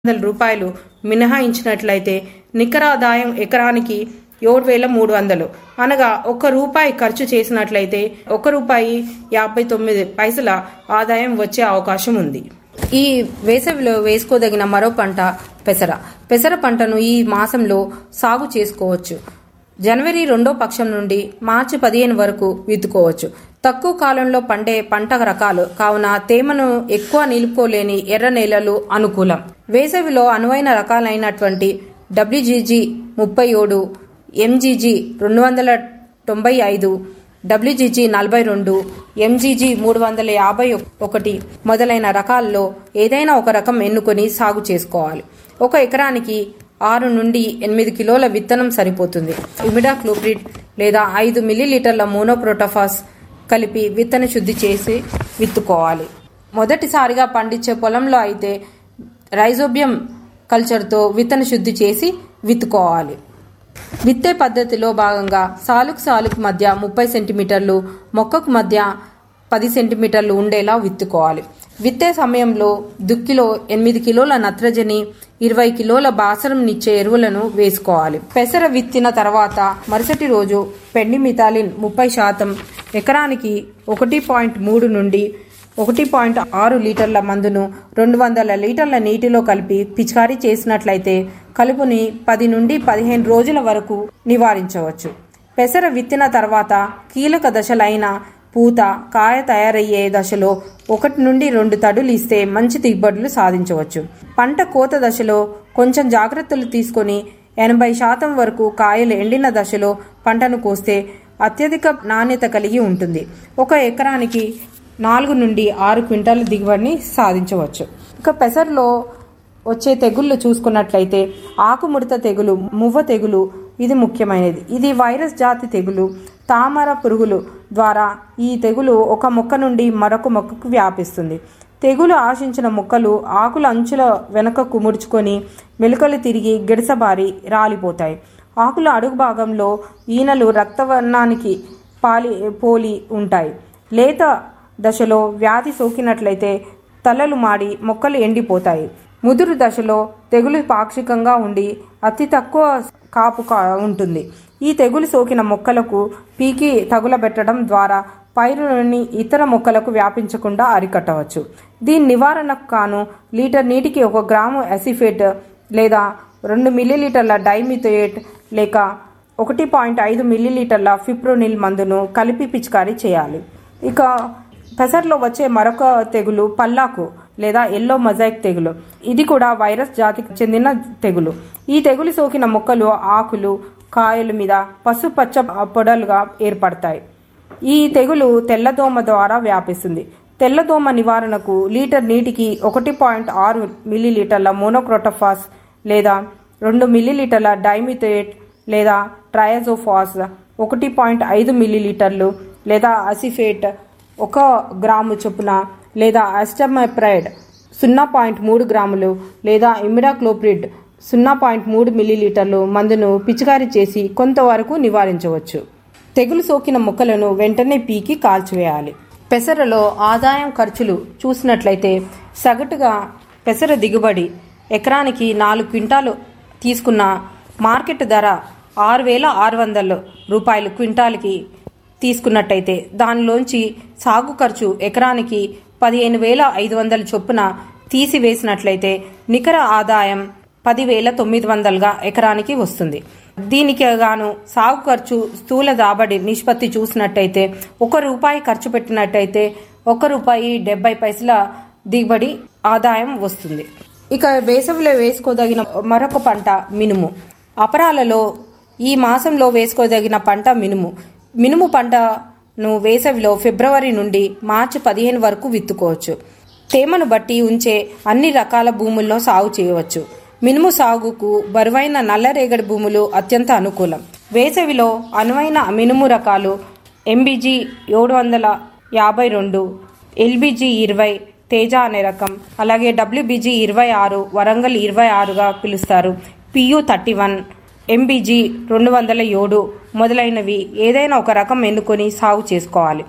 వందల రూపాయలు మినహాయించినట్లయితే నికర ఆదాయం ఎకరానికి ఏడు వేల మూడు వందలు అనగా ఒక్క రూపాయి ఖర్చు చేసినట్లయితే ఒక్క రూపాయి యాభై తొమ్మిది పైసల ఆదాయం వచ్చే అవకాశం ఉంది ఈ వేసవిలో వేసుకోదగిన మరో పంట పెసర పెసర పంటను ఈ మాసంలో సాగు చేసుకోవచ్చు జనవరి రెండో పక్షం నుండి మార్చి పదిహేను వరకు విత్తుకోవచ్చు తక్కువ కాలంలో పండే పంట రకాలు కావున తేమను ఎక్కువ నిలుపుకోలేని ఎర్ర నేలలు అనుకూలం వేసవిలో అనువైన రకాలైనటువంటి డబ్ల్యూజీజీ ముప్పై ఏడు ఎంజీజీ రెండు వందల తొంభై ఐదు డబ్ల్యూజీజీ నలభై రెండు ఎంజీజీ మూడు వందల యాభై ఒకటి మొదలైన రకాల్లో ఏదైనా ఒక రకం ఎన్నుకొని సాగు చేసుకోవాలి ఒక ఎకరానికి ఆరు నుండి ఎనిమిది కిలోల విత్తనం సరిపోతుంది ఇమిడాక్లోప్రిడ్ లేదా ఐదు మిల్లీలీటర్ల మోనోప్రోటోఫాస్ కలిపి విత్తన శుద్ధి చేసి విత్తుకోవాలి మొదటిసారిగా పండించే పొలంలో అయితే రైజోబియం కల్చర్తో విత్తన శుద్ధి చేసి విత్తుకోవాలి విత్తే పద్ధతిలో భాగంగా సాలుకు సాలుకు మధ్య ముప్పై సెంటీమీటర్లు మొక్కకు మధ్య పది సెంటీమీటర్లు ఉండేలా విత్తుకోవాలి విత్తే సమయంలో దుక్కిలో ఎనిమిది కిలోల నత్రజని ఇరవై కిలోల బాసరంనిచ్చే ఎరువులను వేసుకోవాలి పెసర విత్తిన తర్వాత మరుసటి రోజు పెండి మిథాలిన్ ముప్పై శాతం ఎకరానికి ఒకటి పాయింట్ మూడు నుండి ఒకటి పాయింట్ ఆరు లీటర్ల మందును రెండు వందల లీటర్ల నీటిలో కలిపి పిచికారీ చేసినట్లయితే కలుపుని పది నుండి పదిహేను రోజుల వరకు నివారించవచ్చు పెసర విత్తిన తర్వాత కీలక దశలైన పూత కాయ తయారయ్యే దశలో ఒకటి నుండి రెండు తడులు ఇస్తే మంచి దిగుబడులు సాధించవచ్చు పంట కోత దశలో కొంచెం జాగ్రత్తలు తీసుకొని ఎనభై శాతం వరకు కాయలు ఎండిన దశలో పంటను కోస్తే అత్యధిక నాణ్యత కలిగి ఉంటుంది ఒక ఎకరానికి నాలుగు నుండి ఆరు క్వింటాల దిగుబడిని సాధించవచ్చు ఇక పెసర్లో వచ్చే తెగుళ్ళు చూసుకున్నట్లయితే ఆకుముడత తెగులు మువ్వ తెగులు ఇది ముఖ్యమైనది ఇది వైరస్ జాతి తెగులు తామర పురుగులు ద్వారా ఈ తెగులు ఒక మొక్క నుండి మరొక మొక్కకు వ్యాపిస్తుంది తెగులు ఆశించిన మొక్కలు ఆకుల అంచుల వెనుకకు ముడుచుకొని మెలుకలు తిరిగి గిడసబారి రాలిపోతాయి ఆకుల అడుగు భాగంలో ఈనెలు రక్తవర్ణానికి పాలి పోలి ఉంటాయి లేత దశలో వ్యాధి సోకినట్లయితే తలలు మాడి మొక్కలు ఎండిపోతాయి ముదురు దశలో తెగులు పాక్షికంగా ఉండి అతి తక్కువ కాపు కా ఉంటుంది ఈ తెగులు సోకిన మొక్కలకు పీకి తగులబెట్టడం ద్వారా పైరులోని ఇతర మొక్కలకు వ్యాపించకుండా అరికట్టవచ్చు దీని నివారణకు కాను లీటర్ నీటికి ఒక గ్రాము అసిఫేట్ లేదా రెండు మిల్లీలీటర్ల డైమిథోయేట్ లేక ఒకటి పాయింట్ ఐదు మిల్లీలీటర్ల ఫిప్రోనిల్ మందును కలిపి పిచికారీ చేయాలి ఇక పెసర్లో వచ్చే మరొక తెగులు పల్లాకు లేదా ఎల్లో మొజాయిక్ తెగులు ఇది కూడా వైరస్ జాతికి చెందిన తెగులు ఈ తెగులు సోకిన మొక్కలు ఆకులు కాయల మీద పసుపచ్చ పొడలుగా ఏర్పడతాయి ఈ తెగులు తెల్లదోమ ద్వారా వ్యాపిస్తుంది తెల్లదోమ నివారణకు లీటర్ నీటికి ఒకటి పాయింట్ ఆరు మిల్లీలీటర్ల మోనోక్రోటోఫాస్ లేదా రెండు మిల్లీలీటర్ల డైమిథోయేట్ లేదా ట్రయాజోఫాస్ ఒకటి పాయింట్ ఐదు మిల్లీలీటర్లు లేదా అసిఫేట్ ఒక గ్రాము చొప్పున లేదా అస్టమైప్రైడ్ సున్నా పాయింట్ మూడు గ్రాములు లేదా ఇమిడాక్లోప్రిడ్ సున్నా పాయింట్ మూడు మిల్లీలీటర్లు మందును పిచికారీ చేసి కొంతవరకు నివారించవచ్చు తెగులు సోకిన మొక్కలను వెంటనే పీకి కాల్చివేయాలి పెసరలో ఆదాయం ఖర్చులు చూసినట్లయితే సగటుగా పెసర దిగుబడి ఎకరానికి నాలుగు క్వింటాలు తీసుకున్న మార్కెట్ ధర ఆరు వేల ఆరు వందల రూపాయలు క్వింటాల్కి తీసుకున్నట్టయితే దానిలోంచి సాగు ఖర్చు ఎకరానికి పదిహేను వేల ఐదు వందల చొప్పున తీసివేసినట్లయితే నికర ఆదాయం పదివేల తొమ్మిది వందలుగా ఎకరానికి వస్తుంది దీనికి గాను సాగు ఖర్చు స్థూల రాబడి నిష్పత్తి చూసినట్టయితే ఒక రూపాయి ఖర్చు పెట్టినట్టయితే ఒక రూపాయి డెబ్బై పైసల దిగుబడి ఆదాయం వస్తుంది ఇక వేసవిలో వేసుకోదగిన మరొక పంట మినుము అపరాలలో ఈ మాసంలో వేసుకోదగిన పంట మినుము మినుము పంటను వేసవిలో ఫిబ్రవరి నుండి మార్చి పదిహేను వరకు విత్తుకోవచ్చు తేమను బట్టి ఉంచే అన్ని రకాల భూముల్లో సాగు చేయవచ్చు మినుము సాగుకు బరువైన నల్లరేగడి భూములు అత్యంత అనుకూలం వేసవిలో అనువైన మినుము రకాలు ఎంబీజీ ఏడు వందల యాభై రెండు ఎల్బీజీ ఇరవై తేజ అనే రకం అలాగే డబ్ల్యూబీజీ ఇరవై ఆరు వరంగల్ ఇరవై ఆరుగా పిలుస్తారు పియు థర్టీ వన్ ఎంబీజీ రెండు వందల ఏడు మొదలైనవి ఏదైనా ఒక రకం ఎన్నుకొని సాగు చేసుకోవాలి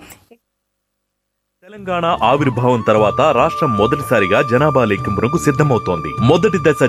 తెలంగాణ ఆవిర్భావం తర్వాత రాష్ట్రం మొదటిసారిగా జనాభా లెక్కింపునకు సిద్ధమవుతోంది మొదటి దశ